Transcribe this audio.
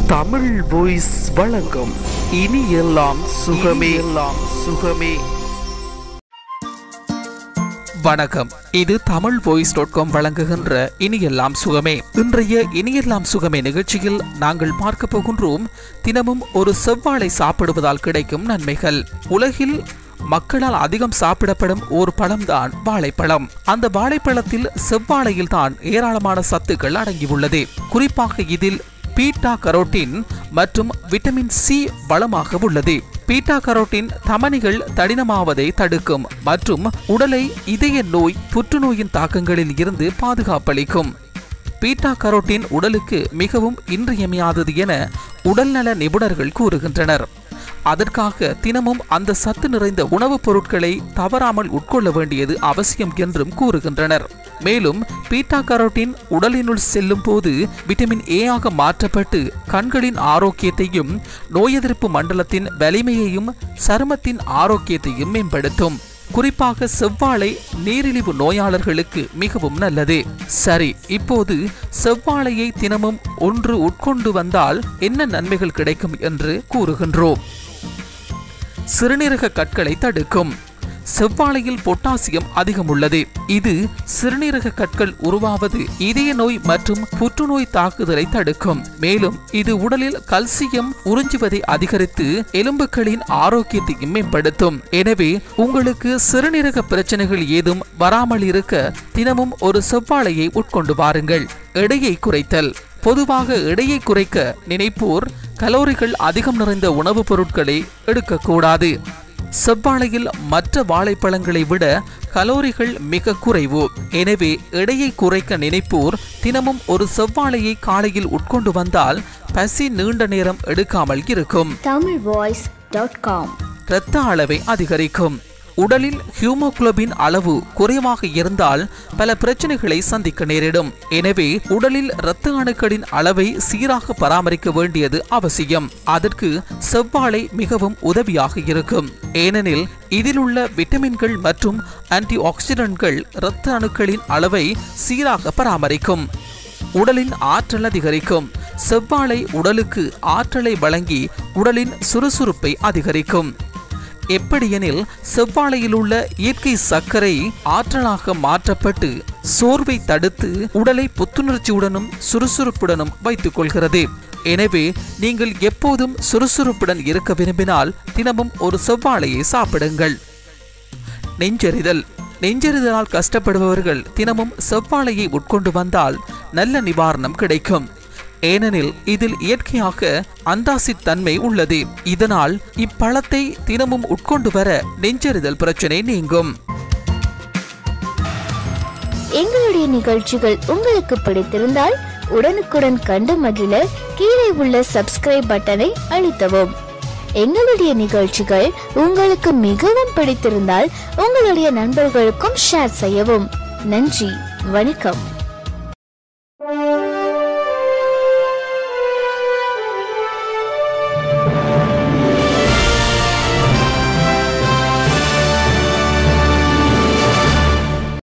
Tamil voice வழங்கும் இனி எல்லாம் சுகமே எல்லாம் சுகமே வணக்கம் இது தமிழ் வாய்ஸ் டாட் காம் வழங்குகின்ற இனியெல்லாம் சுகமே இன்றைய இனியெல்லாம் சுகமே நிகழ்ச்சியில் நாங்கள் பார்க்க போகின்றோம் தினமும் ஒரு செவ்வாழை சாப்பிடுவதால் கிடைக்கும் நன்மைகள் உலகில் மக்களால் அதிகம் சாப்பிடப்படும் ஒரு பழம்தான் வாழைப்பழம் அந்த வாழைப்பழத்தில் செவ்வாழையில் தான் ஏராளமான சத்துக்கள் அடங்கியுள்ளது குறிப்பாக இதில் பீட்டா கரோட்டின் மற்றும் விட்டமின் சி வளமாக உள்ளது பீட்டா கரோட்டின் தமனிகள் தடினமாவதை தடுக்கும் மற்றும் உடலை இதய நோய் புற்றுநோயின் தாக்கங்களில் இருந்து பாதுகாப்பளிக்கும் பீட்டா கரோட்டின் உடலுக்கு மிகவும் இன்றியமையாதது என உடல்நல நிபுணர்கள் கூறுகின்றனர் அதற்காக தினமும் அந்த சத்து நிறைந்த உணவுப் பொருட்களை தவறாமல் உட்கொள்ள வேண்டியது அவசியம் என்றும் கூறுகின்றனர் மேலும் பீட்டா கரோட்டின் உடலினுள் செல்லும் போது விட்டமின் ஏ ஆக மாற்றப்பட்டு கண்களின் ஆரோக்கியத்தையும் நோய் எதிர்ப்பு மண்டலத்தின் வலிமையையும் சருமத்தின் ஆரோக்கியத்தையும் மேம்படுத்தும் குறிப்பாக செவ்வாழை நீரிழிவு நோயாளர்களுக்கு மிகவும் நல்லது சரி இப்போது செவ்வாழையை தினமும் ஒன்று உட்கொண்டு வந்தால் என்ன நன்மைகள் கிடைக்கும் என்று கூறுகின்றோம் சிறுநீரக கற்களை தடுக்கும் செவ்வாழையில் பொட்டாசியம் அதிகம் உள்ளது இது சிறுநீரக கற்கள் உருவாவது இதய நோய் மற்றும் புற்றுநோய் தாக்குதலை தடுக்கும் மேலும் இது உடலில் கல்சியம் உறிஞ்சுவதை அதிகரித்து எலும்புகளின் ஆரோக்கியத்தையும் மேம்படுத்தும் எனவே உங்களுக்கு சிறுநீரக பிரச்சனைகள் ஏதும் வராமல் இருக்க தினமும் ஒரு செவ்வாழையை உட்கொண்டு வாருங்கள் எடையை குறைத்தல் பொதுவாக எடையை குறைக்க நினைப்போர் கலோரிகள் அதிகம் நிறைந்த உணவுப் பொருட்களை எடுக்கக்கூடாது செவ்வாழையில் மற்ற வாழைப்பழங்களை விட கலோரிகள் மிக குறைவு எனவே எடையை குறைக்க நினைப்போர் தினமும் ஒரு செவ்வாழையை காலையில் உட்கொண்டு வந்தால் பசி நீண்ட நேரம் எடுக்காமல் இருக்கும் tamilvoice.com இரத்த அளவை அதிகரிக்கும் உடலில் ஹியூமோகுளோபின் அளவு குறைவாக இருந்தால் பல பிரச்சனைகளை சந்திக்க நேரிடும் எனவே உடலில் இரத்த அணுக்களின் அளவை சீராக பராமரிக்க வேண்டியது அவசியம் அதற்கு செவ்வாழை மிகவும் உதவியாக இருக்கும் ஏனெனில் இதில் உள்ள விட்டமின்கள் மற்றும் ஆன்டி ஆக்சிடென்ட்கள் இரத்த அணுக்களின் அளவை சீராக பராமரிக்கும் உடலின் ஆற்றல் அதிகரிக்கும் செவ்வாழை உடலுக்கு ஆற்றலை வழங்கி உடலின் சுறுசுறுப்பை அதிகரிக்கும் எப்படியெனில் செவ்வாழையில் உள்ள இயற்கை சர்க்கரை ஆற்றலாக மாற்றப்பட்டு சோர்வை தடுத்து உடலை புத்துணர்ச்சியுடனும் சுறுசுறுப்புடனும் வைத்துக் கொள்கிறது எனவே நீங்கள் எப்போதும் சுறுசுறுப்புடன் இருக்க விரும்பினால் தினமும் ஒரு செவ்வாழையை சாப்பிடுங்கள் நெஞ்செறிதல் நெஞ்செறிதலால் கஷ்டப்படுபவர்கள் தினமும் செவ்வாழையை உட்கொண்டு வந்தால் நல்ல நிவாரணம் கிடைக்கும் ஏனெனில் இதில் இயற்கையாக அந்தாசித் தன்மை உள்ளது இதனால் இப்பழத்தை தினமும் உட்கொண்டு வர நெஞ்செறிதல் பிரச்சனை நீங்கும் எங்களுடைய நிகழ்ச்சிகள் உங்களுக்கு பிடித்திருந்தால் உடனுக்குடன் கண்டு மகிழ கீழே உள்ள சப்ஸ்கிரைப் பட்டனை அழுத்தவும் எங்களுடைய நிகழ்ச்சிகள் உங்களுக்கு மிகவும் பிடித்திருந்தால் உங்களுடைய நண்பர்களுக்கும் ஷேர் செய்யவும் நன்றி வணக்கம்